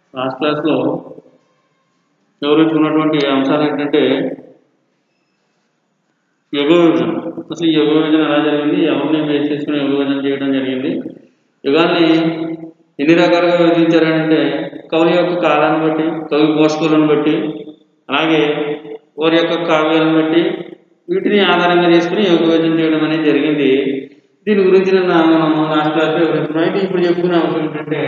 Last క్లాస్లో వివరించుకున్నటువంటి అంశాలు ఏంటంటే యుగ విభజన అసలు ఈ యుగ విభజన ఎలా జరిగింది ఎవరిని బేస్ చేసుకుని యుగ విభజన చేయడం జరిగింది యుగాన్ని ఎన్ని రకాలుగా విభజించారంటే కవి యొక్క కాలాన్ని బట్టి కవి పోషకులను బట్టి అలాగే వారి యొక్క కావ్యాలను బట్టి వీటిని ఆధారంగా చేసుకుని యుగ విభజన చేయడం అనేది జరిగింది దీని గురించి నిన్న మనం లాస్ట్ క్లాస్లో వివరించుకున్నాం అయితే ఇప్పుడు చెప్పుకునే అంశం ఏంటంటే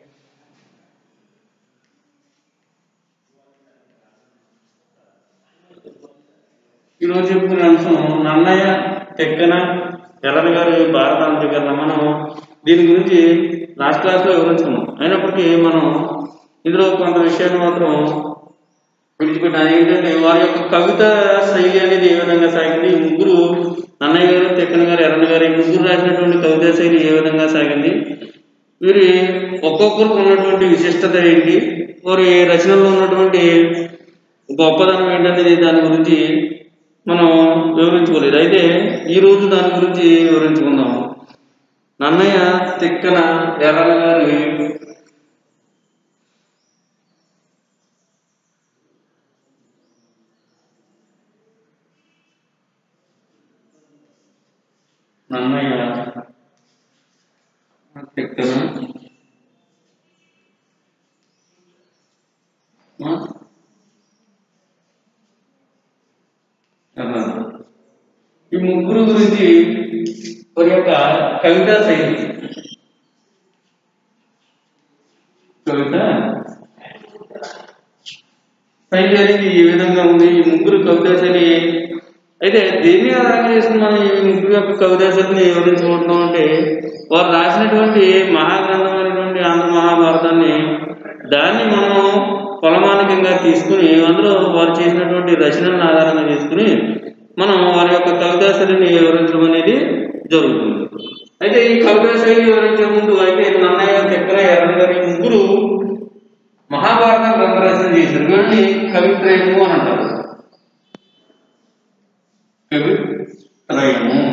ఈరోజు చెప్పుకునే అంశం నన్నయ్య తెక్కన ఎర్రన గారి భారతాంతీకరణ మనం దీని గురించి లాస్ట్ క్లాస్లో వివరించుకున్నాం అయినప్పటికీ మనం ఇందులో కొంత విషయాన్ని మాత్రం విడిచిపెట్టాను ఏంటంటే వారి యొక్క కవిత శైలి అనేది ఏ విధంగా సాగింది ఈ ముగ్గురు నన్నయ్య గారు తెక్కన గారు ఎర్రన్న గారు ఈ ముగ్గురు రాసినటువంటి కవితా శైలి ఏ విధంగా సాగింది వీరి ఒక్కొక్కరికి ఉన్నటువంటి విశిష్టత ఏంటి వారి రచనలో ఉన్నటువంటి గొప్పదనం ఏంటనేది దాని గురించి మనం వివరించుకోలేదు అయితే ఈ రోజు దాని గురించి వివరించుకుందాం నన్నయ్య తిక్కన ఎర్రన్న గారి నన్నయ్య తిక్కన ఆ? ఎర్రన్న. ఈ ముగ్గురు గురించి వారి యొక్క కవితా శైలి కవిత శైలి అనేది ఏ విధంగా ఉంది ఈ ముగ్గురు కవితా శైలి అయితే దేన్ని ఆధారంగా చేసుకుని మనం ఈ ముగ్గురు యొక్క కవితా శైలిని వివరించుకుంటున్నాం అంటే వారు రాసినటువంటి మహాగ్రంథమైనటువంటి ఆంధ్ర మహాభారతాన్ని దాన్ని మనం కొలమానికంగా తీసుకుని అందులో వారు చేసినటువంటి రచనలను ఆధారంగా చేసుకుని మనం వారి యొక్క కవితా శైలిని వివరించడం అనేది జరుగుతుంది అయితే ఈ కవితా శైలి వివరించే ముందు అయితే నన్నయ్య చక్ర ఎర్రన్ గారి ఈ ముగ్గురు మహాభారత గ్రంథ రచన చేశారు వీళ్ళని కవిత్రయము అని అంటారు కవిత్రయము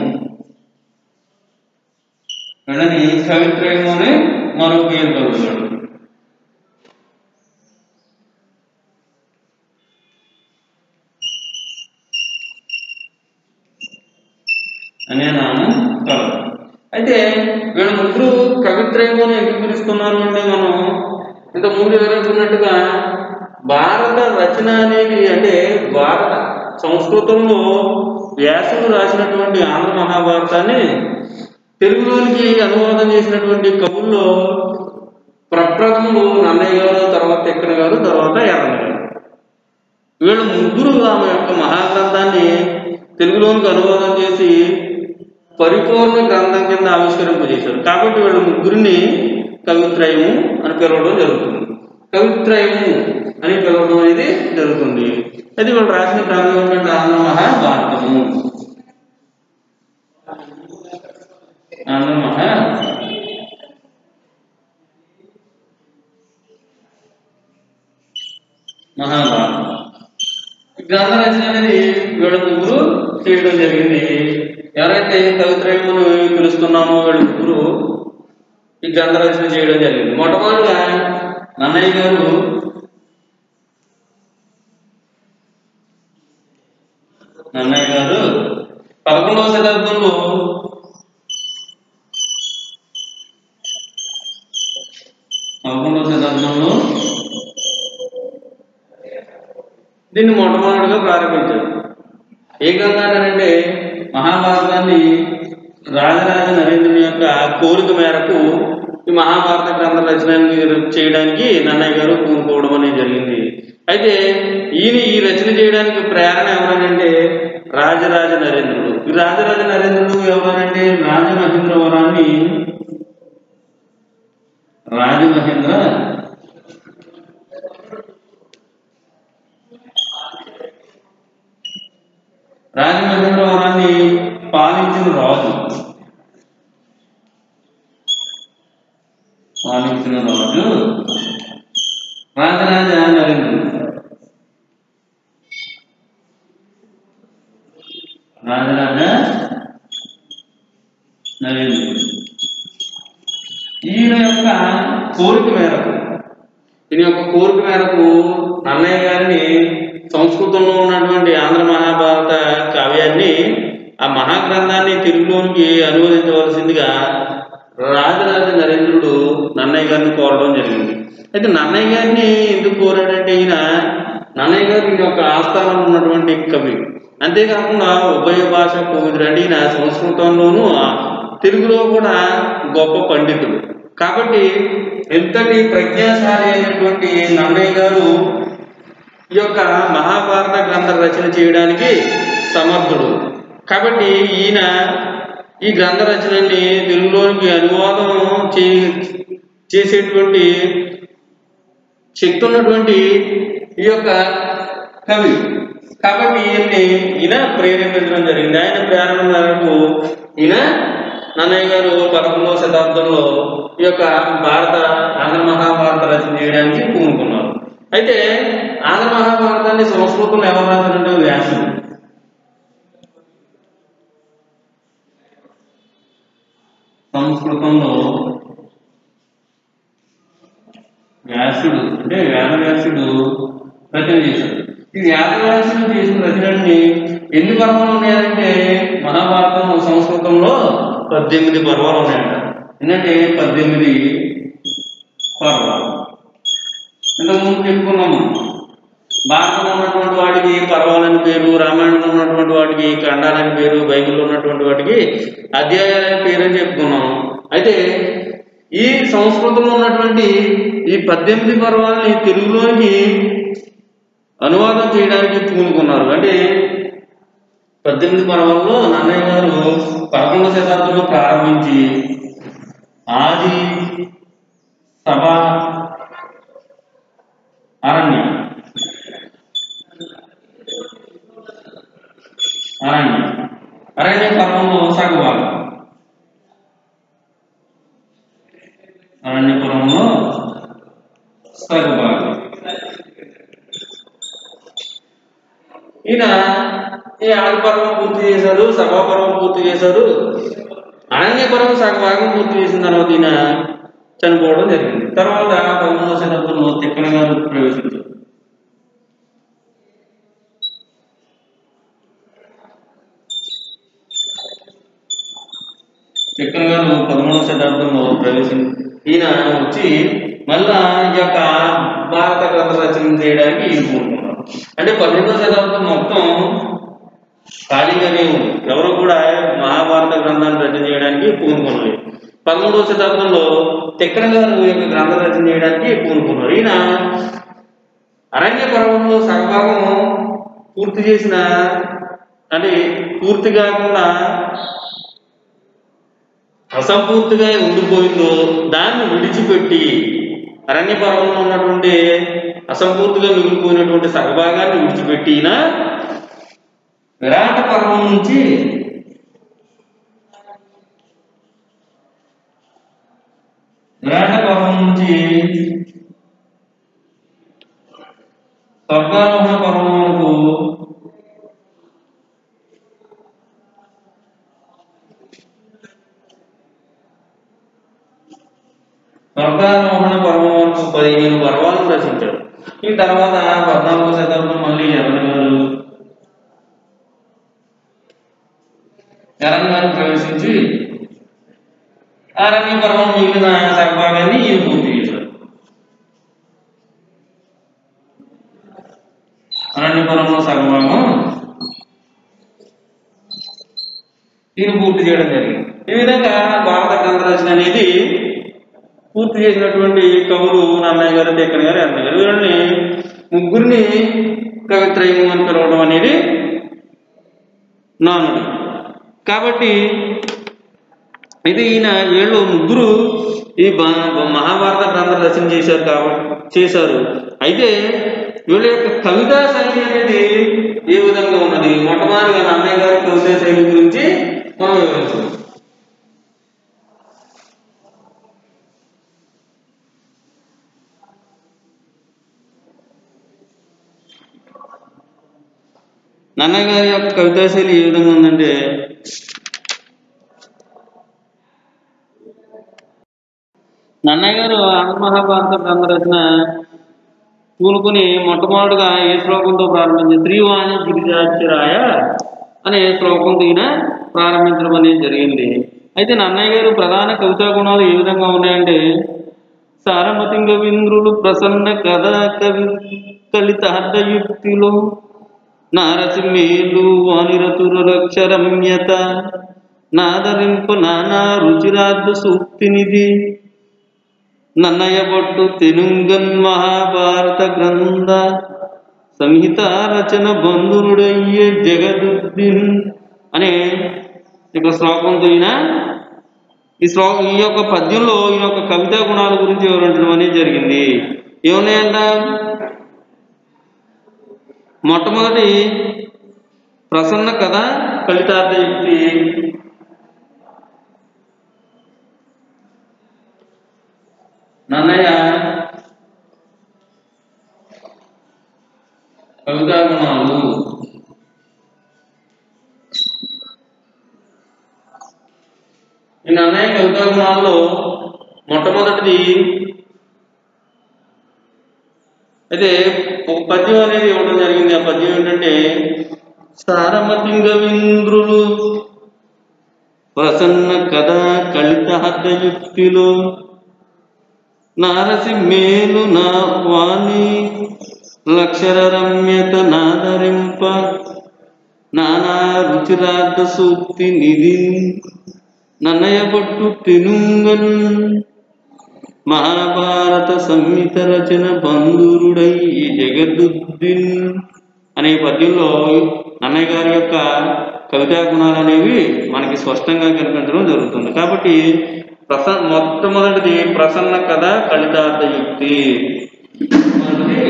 వీళ్ళని కవిత్రయము అని మరో పేరు కలుగుతాడు అనే నామం కలదు అయితే వీళ్ళ ముగ్గురు కవిత్రయము అని ఎందుకు పిలుస్తున్నారు అంటే మనం ఇంత ముందు వివరించుకున్నట్టుగా భారత రచన అనేది అంటే భారత సంస్కృతంలో వ్యాసుడు రాసినటువంటి ఆంధ్ర మహాభారతాన్ని తెలుగులోనికి అనువాదం చేసినటువంటి కవుల్లో ప్రప్రథములు నన్నయ్య గారు తర్వాత ఎక్కన గారు తర్వాత ఎర్రన్న గారు వీళ్ళు ముగ్గురు ఆమె యొక్క మహాగ్రంథాన్ని తెలుగులోనికి అనువాదం చేసి పరిపూర్ణ గ్రంథం కింద ఆవిష్కరింపజేశారు కాబట్టి వీళ్ళు ముగ్గురిని కవిత్రయము అని పిలవడం జరుగుతుంది కవిత్రయము అని పిలవడం అనేది జరుగుతుంది అది వీళ్ళు రాసిన గ్రంథం ఏంటంటే ఆంధ్ర మహాభారతము ఆంధ్ర మహా మహాభారతం ఈ గ్రంథ రచన అనేది వీళ్ళ ముగ్గురు చేయడం జరిగింది ఎవరైతే కవిత్రయమును పిలుస్తున్నామో వీళ్ళ ముగ్గురు ఈ గ్రంథ రచన చేయడం జరిగింది మొట్టమొదటిగా నన్నయ్య గారు నన్నయ్య గారు పదకొండవ శతాబ్దంలో పదకొండవ శతాబ్దంలో దీన్ని మొట్టమొదటిగా ప్రారంభించారు ఏ గ్రంథాన్ని మహాభారతాన్ని రాజరాజ నరేంద్రుని యొక్క కోరిక మేరకు ఈ మహాభారత గ్రంథ రచన చేయడానికి నన్నయ్య గారు పూనుకోవడం అనేది జరిగింది అయితే ఈయన ఈ రచన చేయడానికి ప్రేరణ ఎవరనంటే రాజరాజ నరేంద్రుడు ఈ రాజరాజ నరేంద్రుడు ఎవరనంటే రాజమహేంద్రవరాన్ని రాజమహేంద్ర రాజమహేంద్రవరాన్ని పాలించిన రాజు పాలించిన రాజు రాజరాజ నరేంద్రుడు రాజరాజ నరేంద్రుడు ఈయన యొక్క కోరిక మేరకు దీని యొక్క కోరిక మేరకు నన్నయ్య గారిని సంస్కృతంలో ఉన్నటువంటి ఆంధ్ర మహాభారత కావ్యాన్ని ఆ మహాగ్రంథాన్ని తెలుగులోనికి అనువదించవలసిందిగా రాజరాజ నరేంద్రుడు నన్నయ్య గారిని కోరడం జరిగింది అయితే నన్నయ్య గారిని ఎందుకు కోరాడంటే ఈయన నన్నయ్య గారు ఈయన యొక్క ఆస్థానంలో ఉన్నటువంటి కవి అంతేకాకుండా ఉభయ భాష కోవిదుడు అంటే ఈయన సంస్కృతంలోనూ ఆ తెలుగులో కూడా గొప్ప పండితుడు కాబట్టి ఎంతటి ప్రజ్ఞాశాలి అయినటువంటి నన్నయ్య గారు ఈ యొక్క మహాభారత గ్రంథ రచన చేయడానికి సమర్థుడు కాబట్టి ఈయన ఈ గ్రంథ రచనని తెలుగులోనికి అనువాదం చే చేసేటువంటి శక్తి ఉన్నటువంటి ఈ యొక్క కవి కాబట్టి ఈయన్ని ఈయన ప్రేరేపించడం జరిగింది ఆయన ప్రేరణ మేరకు ఈయన నన్నయ్య గారు పదకొండవ శతాబ్దంలో ఈ యొక్క భారత ఆంధ్ర మహాభారత రచన చేయడానికి పూనుకున్నారు అయితే ఆంధ్ర మహాభారతాన్ని సంస్కృతంలో ఎవరు రాశారంటే వ్యాసుడు సంస్కృతంలో వ్యాసుడు అంటే వేదవ్యాసుడు రచన చేశాడు ఈ వేదవ్యాసుడు చేసిన రచనని ఎన్ని పర్వాలు ఉన్నాయంటే మహాభారతం సంస్కృతంలో పద్దెనిమిది పర్వాలు ఉన్నాయంట ఎందుకంటే పద్దెనిమిది పర్వాలు ఇంతకుముందు చెప్పుకున్నాము భారతంలో ఉన్నటువంటి వాటికి పర్వాలని పేరు రామాయణంలో ఉన్నటువంటి వాటికి ఖండాలని పేరు బైబిల్లో ఉన్నటువంటి వాటికి అధ్యాయాలని పేరు అని చెప్పుకున్నాము అయితే ఈ సంస్కృతంలో ఉన్నటువంటి ఈ పద్దెనిమిది పర్వాలని తెలుగులోకి అనువాదం చేయడానికి పూనుకున్నారు అంటే పద్దెనిమిది పర్వాల్లో నన్నయ్య గారు పదకొండవ శతాబ్దంలో ప్రారంభించి ఆది సభ అరణ్యం అరణ్యం అరణ్య పర్వంలో సగభాగం అరణ్యపురంలో సగభాగం ఈయన ఈ ఆది పర్వం పూర్తి చేశారు సభాపర్వం పూర్తి చేశారు అరణ్య పర్వం సగభాగం పూర్తి చేసిన తర్వాత ఈయన చనిపోవడం జరిగింది తర్వాత పదమూడవ శతాబ్దంలో తిక్కన గారు ప్రవేశించారు తిక్కన గారు పదమూడవ శతాబ్దంలో ప్రవేశం ఈయన వచ్చి మళ్ళా ఈ యొక్క భారత గ్రంథ రచన చేయడానికి ఈయన కోరుకున్నారు అంటే పద్దెనిమిదవ శతాబ్దం మొత్తం ఖాళీగానే ఉంది ఎవరు కూడా మహాభారత గ్రంథాన్ని రచన చేయడానికి పూనుకోలేదు పదమూడవ శతాబ్దంలో తిక్కన గారు ఈ యొక్క గ్రంథ రచన చేయడానికి పూనుకున్నారు ఈయన అరణ్య పర్వంలో సగభాగం పూర్తి చేసిన అంటే పూర్తి కాకుండా అసంపూర్తిగా ఉండిపోయిందో దాన్ని విడిచిపెట్టి అరణ్య పర్వంలో ఉన్నటువంటి అసంపూర్తిగా మిగిలిపోయినటువంటి సగభాగాన్ని విడిచిపెట్టి ఈయన విరాట పర్వం నుంచి విరాట పర్వం నుంచి స్వర్గారోహణ పర్వం వరకు స్వర్గారోహణ పర్వం వరకు పదిహేను పర్వాలను రచించాడు ఈ తర్వాత పద్నాలుగో శతాబ్దం మళ్ళీ ఎవరి గారు ఎరం గారు ప్రవేశించి అరణ్య పర్వం మిగిలిన సగభాగాన్ని ఈయన పూర్తి చేశారు అరణ్య పర్వంలో సగభాగం ఈయన పూర్తి చేయడం జరిగింది ఈ విధంగా భారత గ్రంథ రచన అనేది పూర్తి చేసినటువంటి కవులు నన్నయ్య గారు టెక్కన్ గారు అన్నయ్య గారు వీళ్ళని ముగ్గురిని కవిత్రయం అని పిలవడం అనేది నానుడి కాబట్టి అయితే ఈయన వీళ్ళు ముగ్గురు ఈ బ- మహాభారత గ్రంథ రచన చేశారు కాబట్టి చేశారు అయితే వీళ్ళ యొక్క కవితా శైలి అనేది ఏ విధంగా ఉన్నది మొట్టమొదటిగా నన్నయ్య గారి కవితా శైలి గురించి మనం వివరించాం నన్నయ్య గారి యొక్క కవితా శైలి ఏ విధంగా ఉందంటే నన్నయ్య గారు ఆంధ్ర మహాభారత గ్రంథ రచన పూనుకుని మొట్టమొదటిగా ఏ శ్లోకంతో ప్రారంభించి శ్రీవాణి గిరిజాక్షరాయ అనే శ్లోకంతో ఈయన ప్రారంభించడం అనేది జరిగింది అయితే నన్నయ్య గారు ప్రధాన కవితా గుణాలు ఏ విధంగా ఉన్నాయంటే సారమతింగ వింద్రులు ప్రసన్న కథ కవి కలితార్థయుక్తిలో నారసింహేలు వానిరతురక్షరమ్యత నాదరింపు నానా రుచిరార్థ సూక్తినిధి నన్నయ బొట్టు తెనుంగన్ మహాభారత గ్రంథ సంహిత రచన బంధురుడయ్యే జగదుద్దీన్ అనే ఇక శ్లోకంతో ఈయన ఈ శ్లో ఈ యొక్క పద్యంలో ఈ యొక్క కవితా గుణాల గురించి వివరించడం అనేది జరిగింది ఏమున్నాయంట మొట్టమొదటి ప్రసన్న కథ కలితార్థ యుక్తి నన్నయ్య కవితా గుణాలు ఈ నన్నయ్య కవితా గుణాల్లో మొట్టమొదటిది అయితే ఒక పద్యం అనేది ఇవ్వడం జరిగింది ఆ పద్యం ఏంటంటే సారమతింగవింద్రులు ప్రసన్న కథ కలితార్థయుక్తిలో నారసింహేలు నా వాణి లక్షర రమ్యత నాదరింప నానా రుచిరార్థ సూక్తి నిధి నన్నయ పట్టు తెనుంగన్ మహాభారత సంహిత రచన బంధురుడై ఈ జగదుద్దీన్ అనే పద్యంలో అన్నయ్య గారి యొక్క కవితా గుణాలు అనేవి మనకి స్పష్టంగా కనిపించడం జరుగుతుంది కాబట్టి ప్రస మొట్టమొదటిది ప్రసన్న కథ కలితార్థ యుక్తి మొదటిది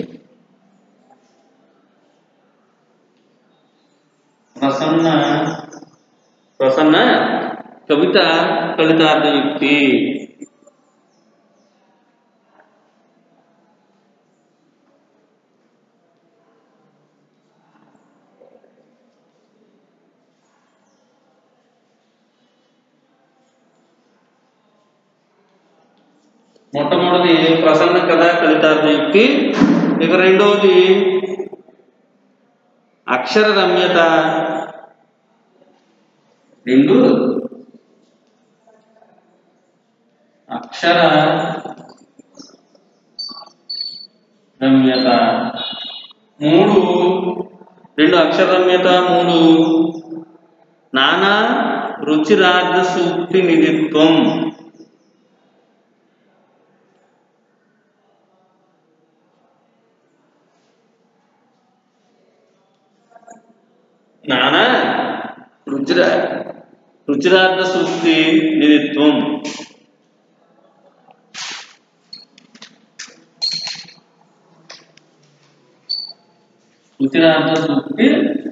ప్రసన్న ప్రసన్న కవిత కలితార్థ యుక్తి మొట్టమొదటి ప్రసన్న కథ కలితార్థ యుక్తి ఇక రెండవది అక్షర రమ్యత రెండు అక్షర రమ్యత మూడు రెండు అక్షర రమ్యత మూడు నానా రుచిరార్థ సూక్తి నిధిత్వం నానా రుచిర రుచిరార్థ సూక్తి నిధిత్వం రుచిరార్థ సూక్తి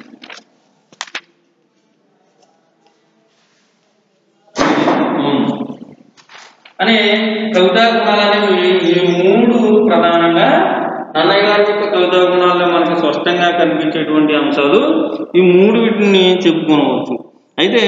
నిధిత్వం అనే కవితా గుణాలనేవి ఈ మూడు ప్రధానంగా నన్నయ్య గారి యొక్క కవితా గుణాల్లో మనకు స్పష్టంగా కనిపించేటువంటి అంశాలు ఈ మూడు వీటిని చెప్పుకోవచ్చు అయితే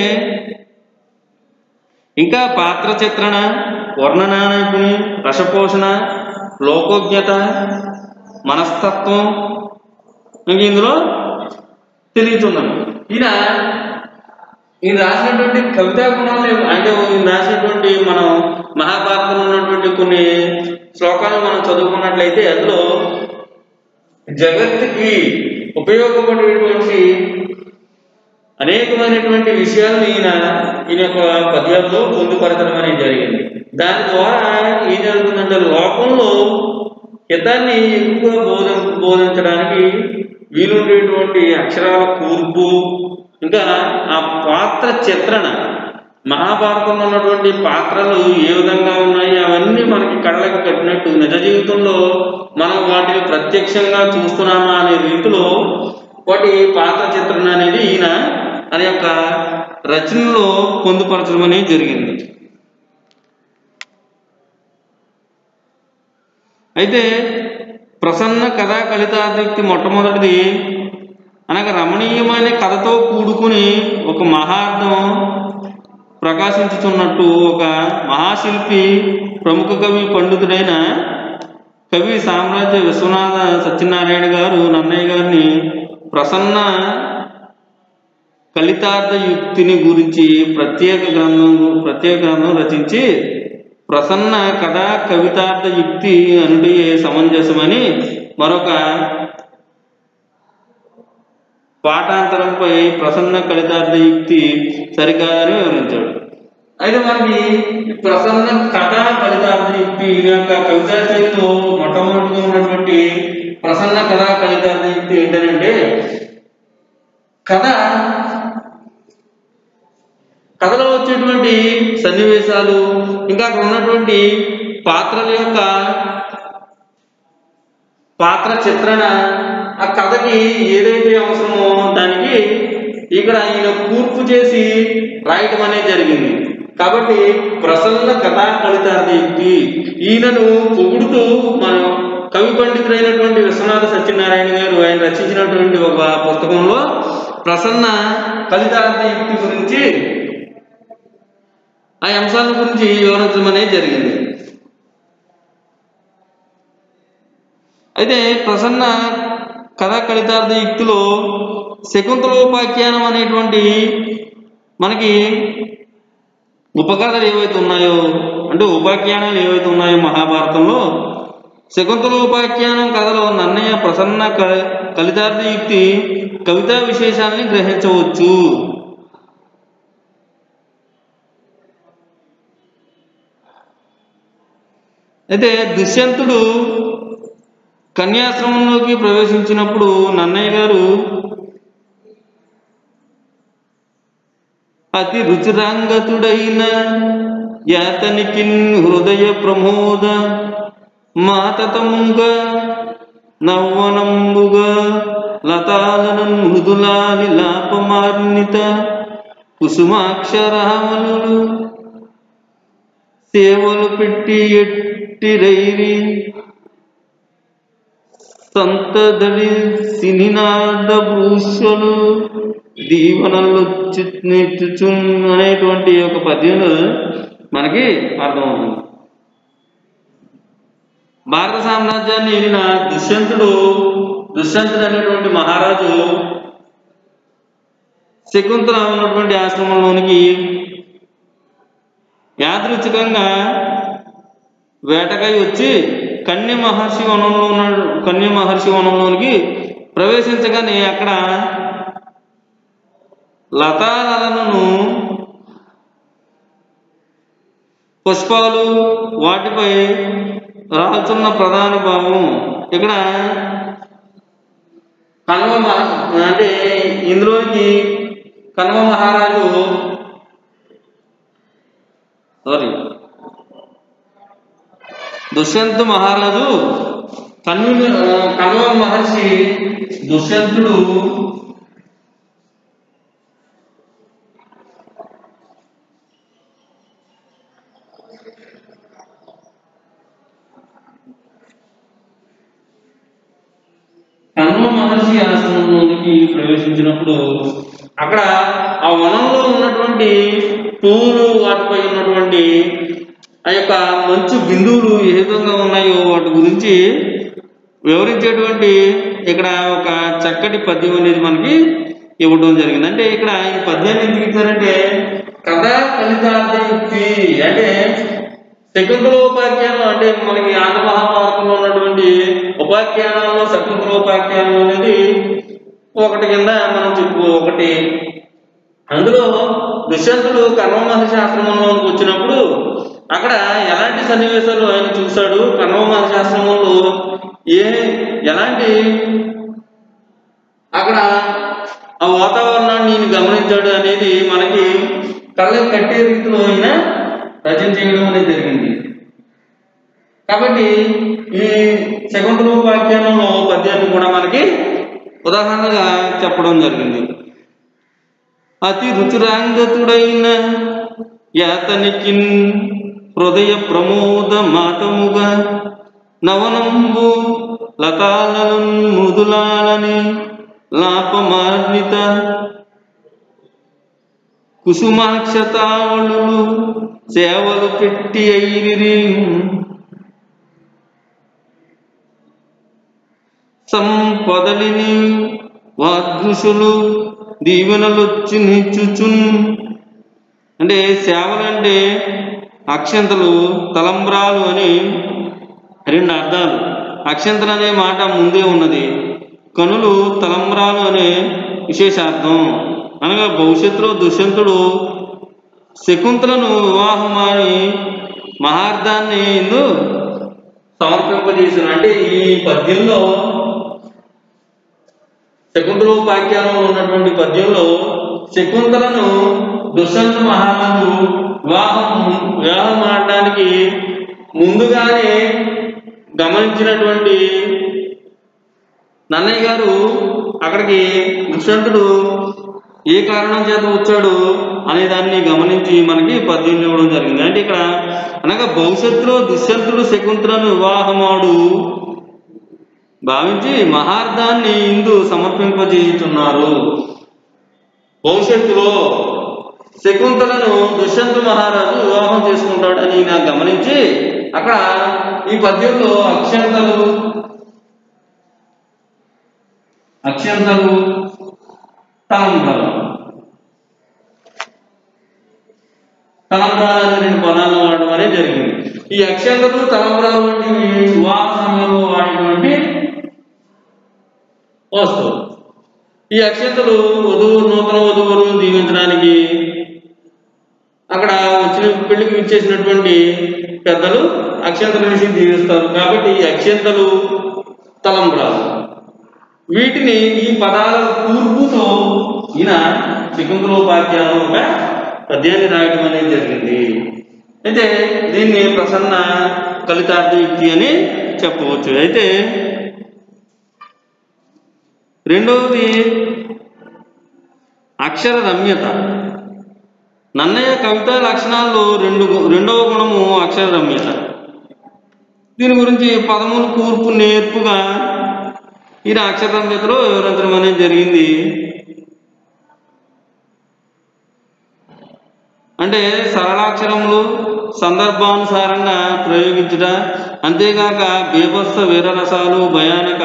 ఇంకా పాత్ర చిత్రణ వర్ణనా నైపుణ్యం రసపోషణ లోకోజ్ఞత మనస్తత్వం ఇంక ఇందులో తెలియచున్నాను ఈయన ఈయన రాసినటువంటి కవితా గుణాలు అంటే ఈయన రాసినటువంటి మనం మహాభారతంలో ఉన్నటువంటి కొన్ని శ్లోకాలు మనం చదువుకున్నట్లయితే అందులో జగత్తుకి ఉపయోగపడేటువంటి అనేకమైనటువంటి విషయాలను ఈయన ఈయన యొక్క పద్యాల్లో పొందుపరచడం అనేది జరిగింది దాని ద్వారా ఏం జరుగుతుందంటే లోకంలో హితాన్ని ఎక్కువ బోధ బోధించడానికి వీలుండేటువంటి అక్షరాల కూర్పు ఇంకా ఆ పాత్ర చిత్రణ మహాభారతంలో ఉన్నటువంటి పాత్రలు ఏ విధంగా ఉన్నాయి అవన్నీ మనకి కళ్ళకి కట్టినట్టు నిజ జీవితంలో మనం వాటిని ప్రత్యక్షంగా చూస్తున్నామా అనే రీతిలో వాటి పాత్ర చిత్రణ అనేది ఈయన అనే యొక్క రచనలో పొందుపరచడం అనేది జరిగింది అయితే ప్రసన్న కథా కలితార్థక్తి మొట్టమొదటిది అనగా రమణీయమైన కథతో కూడుకుని ఒక మహార్థం ప్రకాశించుతున్నట్టు ఒక మహాశిల్పి ప్రముఖ కవి పండితుడైన కవి సామ్రాజ్య విశ్వనాథ సత్యనారాయణ గారు నన్నయ్య గారిని ప్రసన్న కలితార్థ యుక్తిని గురించి ప్రత్యేక గ్రంథం ప్రత్యేక గ్రంథం రచించి ప్రసన్న కథా కవితార్థ యుక్తి అనుడి సమంజసమని మరొక పాఠాంతరంపై ప్రసన్న కలితార్థ యుక్తి సరికాదని వివరించాడు అయితే మనకి ఈ ప్రసన్న కథా ఫలితార్థ యుక్తి ఈ యొక్క కవితా శైలిలో మొట్టమొదటిగా ఉన్నటువంటి ప్రసన్న కథా ఫలితార్థ యుక్తి ఏంటంటే కథ కథలో వచ్చేటువంటి సన్నివేశాలు ఇంకా అక్కడ ఉన్నటువంటి పాత్రల యొక్క పాత్ర చిత్రణ ఆ కథకి ఏదైతే అవసరమో దానికి ఇక్కడ ఈయన కూర్పు చేసి రాయటం అనేది జరిగింది కాబట్టి ప్రసన్న కథా ఫలితార్థ యుక్తి ఈయనను పొగుడుతూ మన కవి పండితుడైనటువంటి విశ్వనాథ సత్యనారాయణ గారు ఆయన రచించినటువంటి ఒక పుస్తకంలో ప్రసన్న ఫలితార్థ యుక్తి గురించి ఆ అంశాల గురించి వివరించడం అనేది జరిగింది అయితే ప్రసన్న కథా కలితార్థ యుక్తిలో శకుంతలోపాఖ్యానం అనేటువంటి మనకి ఉపకథలు ఏవైతే ఉన్నాయో అంటే ఉపాఖ్యానాలు ఏవైతే ఉన్నాయో మహాభారతంలో శకుంతలోపాఖ్యానం కథలో నన్నయ్య ప్రసన్న క- కలితార్థ యుక్తి కవితా విశేషాలని గ్రహించవచ్చు అయితే దుష్యంతుడు కన్యాశ్రమంలోకి ప్రవేశించినప్పుడు నన్నయ్య గారు అతి రుచిరాంగతుడైన యాతనికి హృదయ ప్రమోద మాతతముగా నవ్వనంబుగా లతాలనం మృదులాలి లాపమార్నిత కుసుమాక్షరామలు సేవలు పెట్టి ఎట్టి రైరి సంతదడి సినినాద భూషలు దీవనలు నెచ్చుచున్ అనేటువంటి ఒక పద్యంలో మనకి అర్థమవుతుంది భారత సామ్రాజ్యాన్ని ఏలిన దుష్యంతుడు దుష్యంతుడు అనేటువంటి మహారాజు శకుంతల ఉన్నటువంటి ఆశ్రమంలోనికి యాదృచ్ఛికంగా వేటకై వచ్చి కన్య మహర్షి వనంలో ఉన్న కన్య మహర్షి వనంలోనికి ప్రవేశించగానే అక్కడ లతాలను పుష్పాలు వాటిపై రాల్చున్న ప్రధాన భావం ఇక్కడ కన్వ మహ- అంటే ఇందులోనికి కన్వ మహారాజు సారీ దుష్యంతు మహారాజు కన్ను కన్వ మహర్షి దుష్యంతుడు కన్వ మహర్షి ఆశ్రమంలోనికి ప్రవేశించినప్పుడు అక్కడ ఆ వనంలో ఉన్నటువంటి పువ్వులు వాటిపై ఉన్నటువంటి ఆ యొక్క మంచు బిందువులు ఏ విధంగా ఉన్నాయో వాటి గురించి వివరించేటువంటి ఇక్కడ ఒక చక్కటి పద్యం అనేది మనకి ఇవ్వడం జరిగింది అంటే ఇక్కడ ఈ పద్యాన్ని ఎందుకు ఇచ్చారంటే కథా ఫలితార్థ యుక్తి అంటే శకుంతలోపాఖ్యానం అంటే మనకి ఆంధ్ర మహాభారతంలో ఉన్నటువంటి ఉపాఖ్యానాల్లో శకుంతలోపాఖ్యానం అనేది ఒకటి కింద మనం చెప్పు ఒకటి అందులో దుష్యంతుడు కర్మ మహర్షి ఆశ్రమంలోకి వచ్చినప్పుడు అక్కడ ఎలాంటి సన్నివేశాలు ఆయన చూశాడు కర్మ మహర్షి ఆశ్రమంలో ఏ ఎలాంటి అక్కడ ఆ వాతావరణాన్ని ఈయన గమనించాడు అనేది మనకి కళ్ళకి కట్టే రీతిలో ఆయన రచన చేయడం అనేది జరిగింది కాబట్టి ఈ శకుంతలోపాఖ్యానంలో పద్యాన్ని కూడా మనకి ఉదాహరణగా చెప్పడం జరిగింది అతి రుచిరాంగతుడైన యాతనికి హృదయ ప్రమోద మాతముగా నవనంబు లతాలను మృదులాలని లాపమార్నిత కుసుమాక్షతావళులు సేవలు పెట్టి ఐరిరి సంపదలిని వాదృశులు దీవెనలొచ్చి నిచ్చుచున్ అంటే సేవలంటే అక్షంతలు తలంబ్రాలు అని రెండు అర్థాలు అక్షంతలు అనే మాట ముందే ఉన్నది కనులు తలంబ్రాలు అనే విశేషార్థం అనగా భవిష్యత్తులో దుష్యంతుడు శకుంతలను వివాహమాని మహార్థాన్ని ఇందు సమర్పింపజేసిన అంటే ఈ పద్యంలో శకుంతలోపాఖ్యానంలో ఉన్నటువంటి పద్యంలో శకుంతలను దుష్యంత మహారాజు వివాహం వివాహం ఆడడానికి ముందుగానే గమనించినటువంటి నన్నయ్య గారు అక్కడికి దుష్యంతుడు ఏ కారణం చేత వచ్చాడు అనే దాన్ని గమనించి మనకి పద్యం ఇవ్వడం జరిగింది అంటే ఇక్కడ అనగా భవిష్యత్తులో దుష్యంతుడు శకుంతలను వివాహమాడు భావించి మహార్థాన్ని ఇందు సమర్పింపజేయుచున్నారు భవిష్యత్తులో శకుంతలను దుష్యంత మహారాజు వివాహం చేసుకుంటాడని నాకు గమనించి అక్కడ ఈ పద్యంలో అక్షంతలు అక్షంతలు తలంబ్రాలు తలంబ్రాలు అనే రెండు పదాలను వాడడం అనేది జరిగింది ఈ అక్షంతలు తలంబ్రాలు వంటివి వివాహ సమయంలో వాడేటువంటి వస్తువు ఈ అక్షంతలు వధువు నూతన వధువులు దీవించడానికి అక్కడ వచ్చిన పెళ్లికి ఇచ్చేసినటువంటి పెద్దలు అక్షంతలు వేసి దీవిస్తారు కాబట్టి ఈ అక్షంతలు తలంబ్రాలు వీటిని ఈ పదాల కూర్పుతో ఈయన శకుంతలోపాఖ్యానం ఒక పద్యాన్ని రాయడం అనేది జరిగింది అయితే దీన్ని ప్రసన్న కలితార్థ యుక్తి అని చెప్పవచ్చు అయితే రెండవది అక్షర రమ్యత నన్నయ్య కవితా లక్షణాల్లో రెండు గు- రెండవ గుణము అక్షర రమ్యత దీని గురించి పదములు కూర్పు నేర్పుగా ఈయన అక్షర రమ్యతలో వివరించడం అనేది జరిగింది అంటే సరళాక్షరములు సందర్భానుసారంగా ప్రయోగించుట అంతేగాక బీభత్స వీరరసాలు భయానక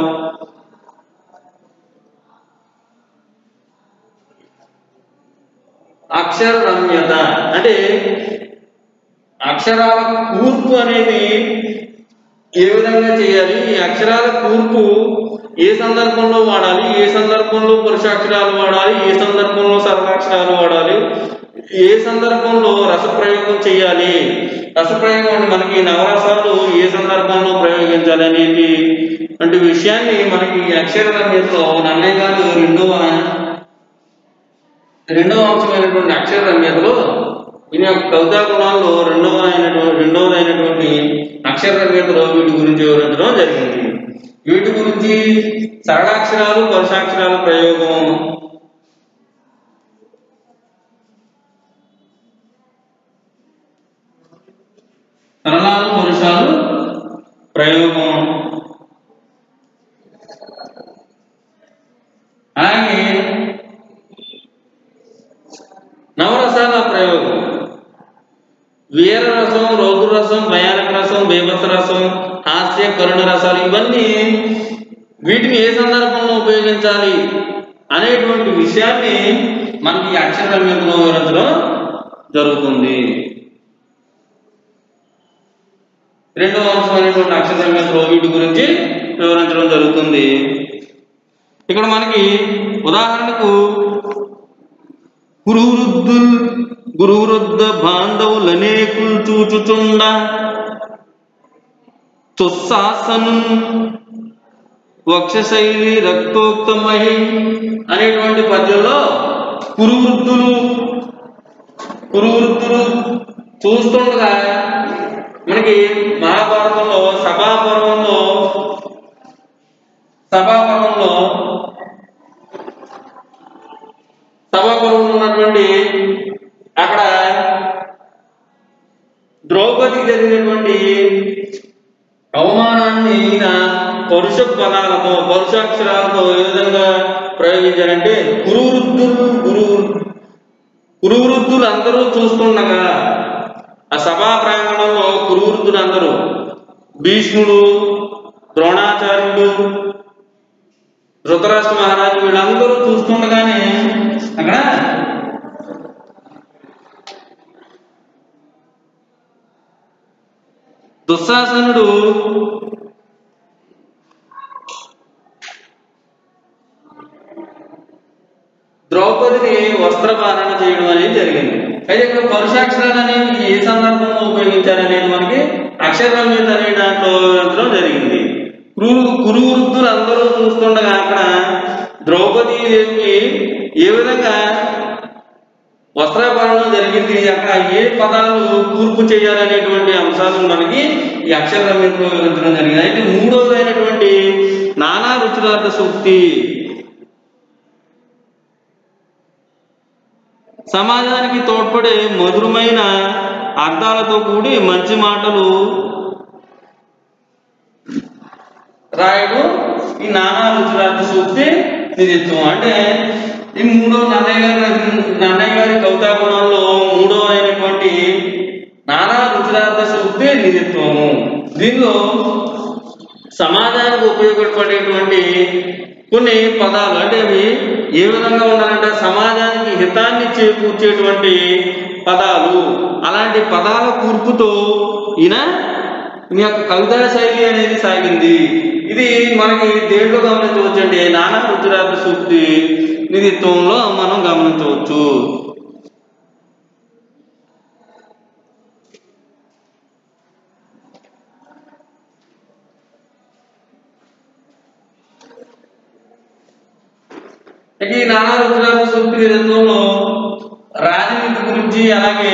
అక్షర రమ్యత అంటే అక్షరాల కూర్పు అనేది ఏ విధంగా చేయాలి ఈ అక్షరాల కూర్పు ఏ సందర్భంలో వాడాలి ఏ సందర్భంలో పురుషాక్షరాలు వాడాలి ఏ సందర్భంలో సర్వాక్షరాలు వాడాలి ఏ సందర్భంలో రసప్రయోగం చేయాలి రసప్రయోగం అంటే మనకి నవరసాలు ఏ సందర్భంలో ప్రయోగించాలి అనేది వంటి విషయాన్ని మనకి ఈ అక్షర రమ్యతలో నన్నయ్య గారు రెండవ రెండవ అంశమైనటువంటి అక్షర రమ్యతలో ఈయన యొక్క కవితా గుణాల్లో రెండవ అయినటువంటి రెండవది అయినటువంటి అక్షర రమ్యతలో వీటి గురించి వివరించడం జరిగింది వీటి గురించి సరళాక్షరాలు పరుషాక్షరాల ప్రయోగం సరళాలు పరుషాలు ప్రయోగం అలాగే నవరసాల ప్రయోగం వీర రసం రౌద్ర రసం భయానక రసం బేభత్స రసం హాస్య కరుణ రసాలు ఇవన్నీ వీటిని ఏ సందర్భంలో ఉపయోగించాలి అనేటువంటి విషయాన్ని మనకి ఈ అక్షర రమ్యతలో వివరించడం జరుగుతుంది రెండవ అంశమైనటువంటి అక్షర రమ్యతలో వీటి గురించి వివరించడం జరుగుతుంది ఇక్కడ మనకి ఉదాహరణకు గురువృద్ధుల్ గురువృద్ధ బాంధవులనేకులు చూచుచుండ తుస్సాసను వక్షశైలి రక్తోక్తమహి అనేటువంటి పద్యంలో కురువృద్ధులు కురువృద్ధులు చూస్తుండగా మనకి మహాభారతంలో సభాపర్వంలో సభాపర్వంలో సభాపర్వం ఉన్నటువంటి అక్కడ ద్రౌపదికి జరిగినటువంటి అవమానాన్ని ఈయన పరుష పదాలతో పరుషాక్షరాలతో ఏ విధంగా ప్రయోగించారంటే కురువృద్ధులు గురు కురువృద్ధులు అందరూ చూస్తుండగా ఆ సభా ప్రాంగణంలో కురువృద్ధులు అందరూ భీష్ముడు ద్రోణాచార్యుడు ధృతరాష్ట్ర మహారాజు వీళ్ళందరూ చూస్తుండగానే అక్కడ దుశ్శాసనుడు ద్రౌపదిని వస్త్రపారణ చేయడం అనేది జరిగింది అయితే ఇక్కడ పరుషాక్షరాలు అనేవి ఏ సందర్భంలో ఉపయోగించారనేది మనకి అక్షరమ్యత అనే దాంట్లో వివరించడం జరిగింది కురు కురు వృద్ధులు అందరూ చూస్తుండగా అక్కడ ద్రౌపది దేవికి ఏ విధంగా వస్త్రాభరణం జరిగింది అక్కడ ఏ పదాలు కూర్పు చేయాలనేటువంటి అంశాలు మనకి ఈ అక్షర రమ్యంలో వివరించడం జరిగింది అయితే మూడవది అయినటువంటి నానా రుచులార్థ సూక్తి సమాజానికి తోడ్పడే మధురమైన అర్థాలతో కూడి మంచి మాటలు రాయడు ఈ నానా రుచులార్థ సూక్తి నిధిత్వం అంటే ఈ మూడో నన్నయ్య గారి నన్నయ్య గారి కవితా గుణంలో మూడో అయినటువంటి నానా రుచులార్థ సూక్తి నిధిత్వము దీనిలో సమాజానికి ఉపయోగపడేటువంటి కొన్ని పదాలు అంటే అవి ఏ విధంగా ఉండాలంటే సమాజానికి హితాన్ని చేకూర్చేటువంటి పదాలు అలాంటి పదాల కూర్పుతో ఈయన ఈ యొక్క కవితా శైలి అనేది సాగింది ఇది మనకి దేంట్లో గమనించవచ్చు అంటే నానా రుచిరాత సూక్తి నిధిత్వంలో మనం గమనించవచ్చు ఇక ఈ నానా రుచిరాత సూక్తి నిధిత్వంలో రాజనీతి గురించి అలాగే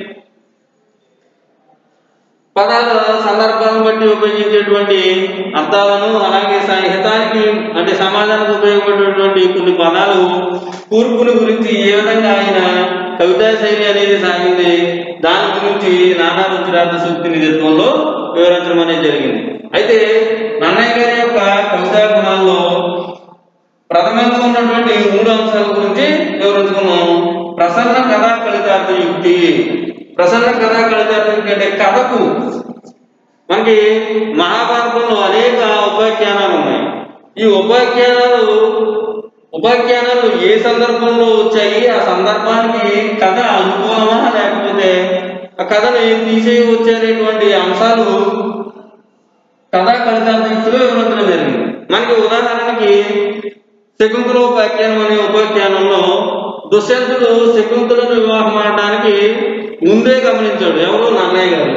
పదాల సందర్భాలను బట్టి ఉపయోగించేటువంటి అర్థాలను అలాగే స- హితానికి అంటే సమాజానికి ఉపయోగపడేటువంటి కొన్ని పదాలు కూర్పుని గురించి ఏ విధంగా ఆయన కవితా శైలి అనేది సాగింది దాని గురించి నానా రుచిరార్థ సూక్తి నిధిత్వంలో వివరించడం అనేది జరిగింది అయితే నన్నయ్య గారి యొక్క కవితా గుణాల్లో ప్రథమంగా ఉన్నటువంటి మూడు అంశాల గురించి వివరించుకున్నాం ప్రసన్న కథా కలితార్థ యుక్తి ప్రసన్న కథా కలితార్థ యుక్తి అంటే కథకు మనకి మహాభారతంలో అనేక ఉపాఖ్యానాలు ఉన్నాయి ఈ ఉపాఖ్యానాలు ఉపాఖ్యానాలు ఏ సందర్భంలో వచ్చాయి ఆ సందర్భానికి కథ అనుకూలమా లేకపోతే ఆ కథని తీసేయవచ్చు అనేటువంటి అంశాలు కథా కలితార్థిక్తులు వివరించడం జరిగింది మనకి ఉదాహరణకి శకుంతలోపాఖ్యానం అనే ఉపాఖ్యానంలో దుష్యంతుడు శకుంతలను వివాహం ఆడడానికి ముందే గమనించాడు ఎవరు నన్నయ్య గారు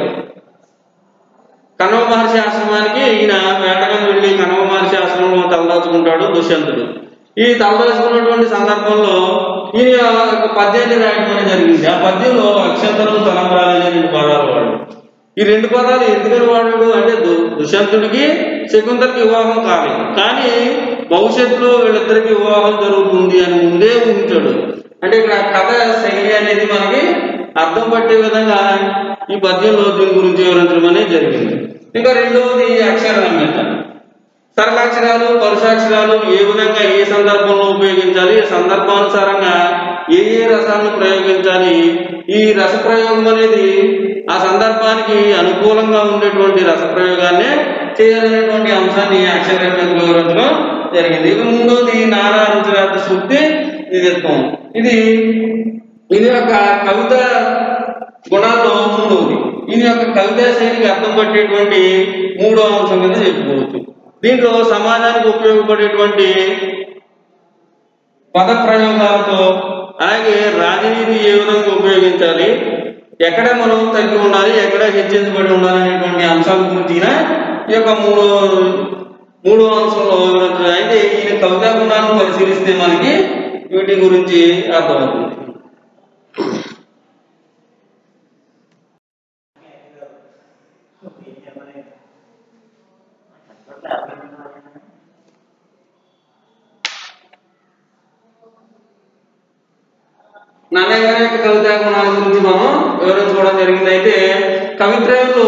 కణవ మహర్షి ఆశ్రమానికి ఈయన వేటగాని వెళ్ళి కణవ మహర్షి ఆశ్రమంలో తలదాచుకుంటాడు దుష్యంతుడు ఈ తలదాచుకున్నటువంటి సందర్భంలో ఈయన ఒక పద్యాన్ని రాయడం అనేది జరిగింది ఆ పద్యంలో అక్షంతరం తలంబరాలు అనే రెండు పదాలు వాడు ఈ రెండు పదాలు ఎందుకని వాడాడు అంటే దు- దుష్యంతుడికి శకుంతలకి వివాహం కాలేదు కానీ భవిష్యత్తులో వీళ్ళిద్దరికి వివాహం జరుగుతుంది అని ముందే ఊహించాడు అంటే ఇక్కడ కథ శైలి అనేది మనకి అర్థం పట్టే విధంగా ఈ పద్యంలో దీని గురించి వివరించడం అనేది జరిగింది ఇంకా రెండవది అక్షరమ్యత సరళాక్షరాలు పరుషాక్షరాలు ఏ విధంగా ఏ సందర్భంలో ఉపయోగించాలి సందర్భానుసారంగా ఏ ఏ రసాలను ప్రయోగించాలి ఈ రస ప్రయోగం అనేది ఆ సందర్భానికి అనుకూలంగా ఉండేటువంటి రస ప్రయోగాన్ని చేయాలనేటువంటి అంశాన్ని అక్షరమ్యతలో వివరించడం జరిగింది ఇక మూడోది నారా రుచిరార్థ సూక్తి నిధిత్వం ఇది ఇది యొక్క కవిత గుణాల్లో మూడవది ఇది యొక్క కవితా శైలికి అర్థం పట్టేటువంటి మూడో అంశం కింద చెప్పుకోవచ్చు దీంట్లో సమాజానికి ఉపయోగపడేటువంటి పద ప్రయోగాలతో అలాగే రాజనీతి ఏ విధంగా ఉపయోగించాలి ఎక్కడ మనం తగ్గి ఉండాలి ఎక్కడ హెచ్చించబడి ఉండాలి అనేటువంటి అంశాల గురించి ఈయన ఈ యొక్క మూడో మూడో అంశంలో వివరించారు అయితే ఈయన కవితా గుణాలను పరిశీలిస్తే మనకి వీటి గురించి అర్థమవుతుంది నన్నయ్య గారి యొక్క కవితా గుణాల గురించి మనం వివరించుకోవడం జరిగింది అయితే కవిత్రయంలో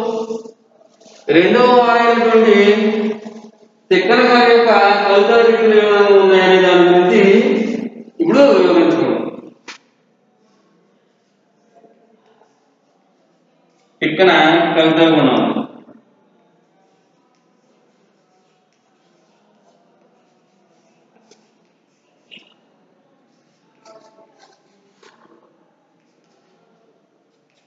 రెండవ వారైనటువంటి తిక్కన గారి యొక్క కవితా రీతులు ఏ విధంగా ఉన్నాయనే దాని గురించి ఇప్పుడు వివరించుకోండి తిక్కన కవితా గుణం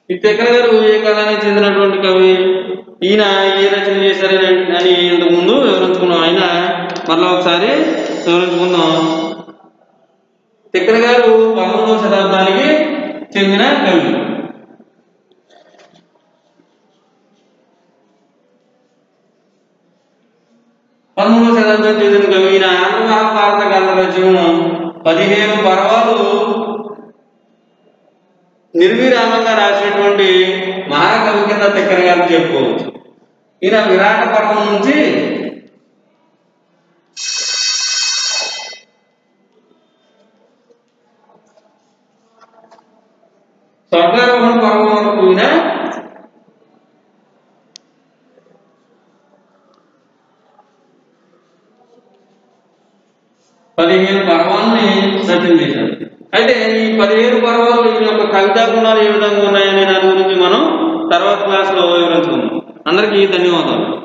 ఈ తిక్కన గారు ఏ కాలానికి చెందినటువంటి కవి ఈయన ఏ రచన చేశారని అని ఇంతకు ముందు వివరించుకున్నాం ఆయన మరలా ఒకసారి వివరించుకుందాం తిక్కన గారు పంతొమ్మిదవ శతాబ్దానికి చెందిన కవి పదమూడవ శతాబ్దం చెందిన కవి ఈయన ఆంధ్ర మహాభారత గ్రంథ రచనను పదిహేను పర్వాలు నిర్విరామంగా రాసినటువంటి మహాకవి కింద తిక్కన గారు చెప్పుకోవచ్చు ఈయన విరాట పర్వం నుంచి స్వర్గారోహణ పర్వం వరకు ఈయన పదిహేను పర్వాలని రచన చేశారు అయితే ఈ పదిహేను పర్వాలు ఈ యొక్క కవితా గుణాలు ఏ విధంగా ఉన్నాయనే దాని గురించి మనం తర్వాత క్లాస్లో వివరించుకుందాం అందరికీ ధన్యవాదాలు